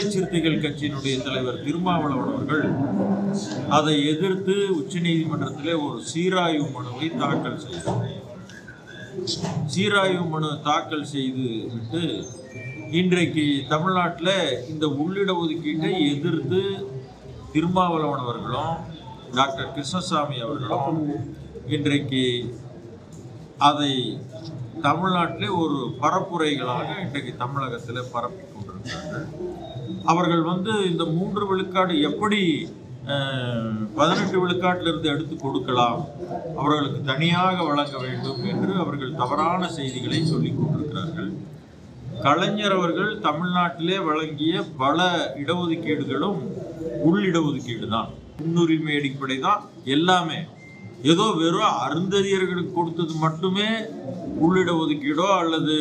விடுதலை சிறுத்தைகள் கட்சியினுடைய தலைவர் திருமாவளவன் அவர்கள் அதை எதிர்த்து உச்சநீதிமன்றத்திலே ஒரு சீராய்வு மனுவை தாக்கல் செய்தார் சீராய்வு மனு தாக்கல் செய்து விட்டு இன்றைக்கு தமிழ்நாட்டில் இந்த உள்ளிட ஒதுக்கீட்டை எதிர்த்து திருமாவளவன் அவர்களும் டாக்டர் கிருஷ்ணசாமி அவர்களும் இன்றைக்கு அதை தமிழ்நாட்டிலே ஒரு பரப்புரைகளாக இன்றைக்கு தமிழகத்தில் பரப்பி கொண்டிருக்கிறார்கள் அவர்கள் வந்து இந்த மூன்று விழுக்காடு எப்படி அஹ், பதினெட்டு விழுக்காட்டிலிருந்து எடுத்து கொடுக்கலாம் அவர்களுக்கு தனியாக வழங்க வேண்டும் என்று அவர்கள் தவறான செய்திகளை சொல்லிக் கொண்டிருக்கிறார்கள் கலைஞர் அவர்கள் தமிழ்நாட்டிலே வழங்கிய பல இடஒதுக்கீடுகளும் உள் இடஒதுக்கீடு தான் முன்னுரிமை அடிப்படை தான் எல்லாமே ஏதோ வெறும் அருந்ததியர்களுக்கு கொடுத்தது மட்டுமே உள்ளிட ஒதுக்கீடோ அல்லது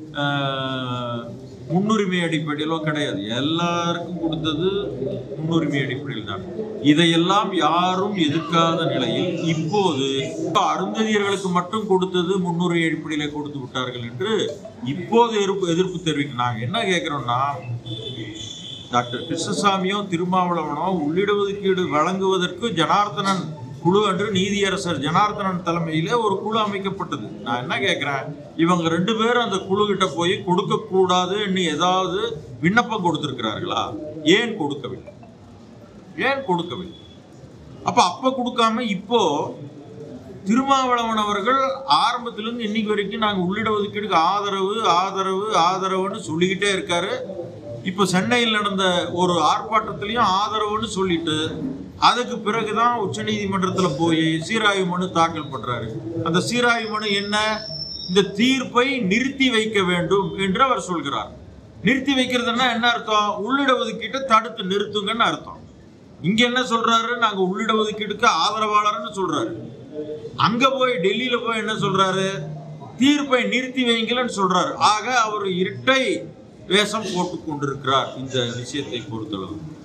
ஆஹ், முன்னுரிமை அடிப்படையிலோ கிடையாது எல்லாருக்கும் கொடுத்தது முன்னுரிமை அடிப்படையில் தான் இதையெல்லாம் யாரும் எதிர்க்காத நிலையில் இப்போது அருந்ததியர்களுக்கு மட்டும் கொடுத்தது முன்னுரிமை அடிப்படையில கொடுத்து விட்டார்கள் என்று இப்போது எதிர்ப்பு எதிர்ப்பு தெரிவிக்க நாங்கள் என்ன கேட்குறோம்னா டாக்டர் கிருஷ்ணசாமியும் திருமாவளவனோ உள்ளிட ஒதுக்கீடு வழங்குவதற்கு ஜனார்தனன் குழு என்று நீதியரசர் ஜனார்தனன் தலைமையிலே ஒரு குழு அமைக்கப்பட்டது நான் என்ன கேட்குறேன் இவங்க ரெண்டு பேரும் அந்த குழு கிட்ட போய் கொடுக்க கூடாதுன்னு ஏதாவது விண்ணப்பம் கொடுத்திருக்கிறார்களா ஏன் கொடுக்கவில்லை ஏன் கொடுக்கவில்லை அப்ப அப்ப கொடுக்காம இப்போ திருமாவளவன் அவர்கள் ஆரம்பத்திலிருந்து இன்னைக்கு வரைக்கும் நாங்கள் உள்ளிட ஒதுக்கீடுக்கு ஆதரவு ஆதரவு ஆதரவுன்னு சொல்லிக்கிட்டே இருக்காரு இப்போ சென்னையில் நடந்த ஒரு ஆர்ப்பாட்டத்திலையும் ஆதரவுன்னு சொல்லிட்டு அதுக்கு பிறகுதான் உச்சநீதிமன்றத்தில் போய் சீராய்வு மனு தாக்கல் பண்றாரு அந்த சீராய்வு மனு என்ன இந்த தீர்ப்பை நிறுத்தி வைக்க வேண்டும் என்று அவர் சொல்கிறார் நிறுத்தி வைக்கிறதுன்னா என்ன அர்த்தம் உள்ளிட ஒதுக்கீட்டை தடுத்து நிறுத்துங்கன்னு அர்த்தம் இங்க என்ன சொல்றாரு நாங்க உள்ளிட ஒதுக்கீடுக்கு ஆதரவாளர்னு சொல்றாரு அங்க போய் டெல்லியில போய் என்ன சொல்றாரு தீர்ப்பை நிறுத்தி வைங்கலன்னு சொல்றாரு ஆக அவர் இரட்டை வேஷம் போட்டுக் கொண்டிருக்கிறார் இந்த விஷயத்தை பொறுத்தளவு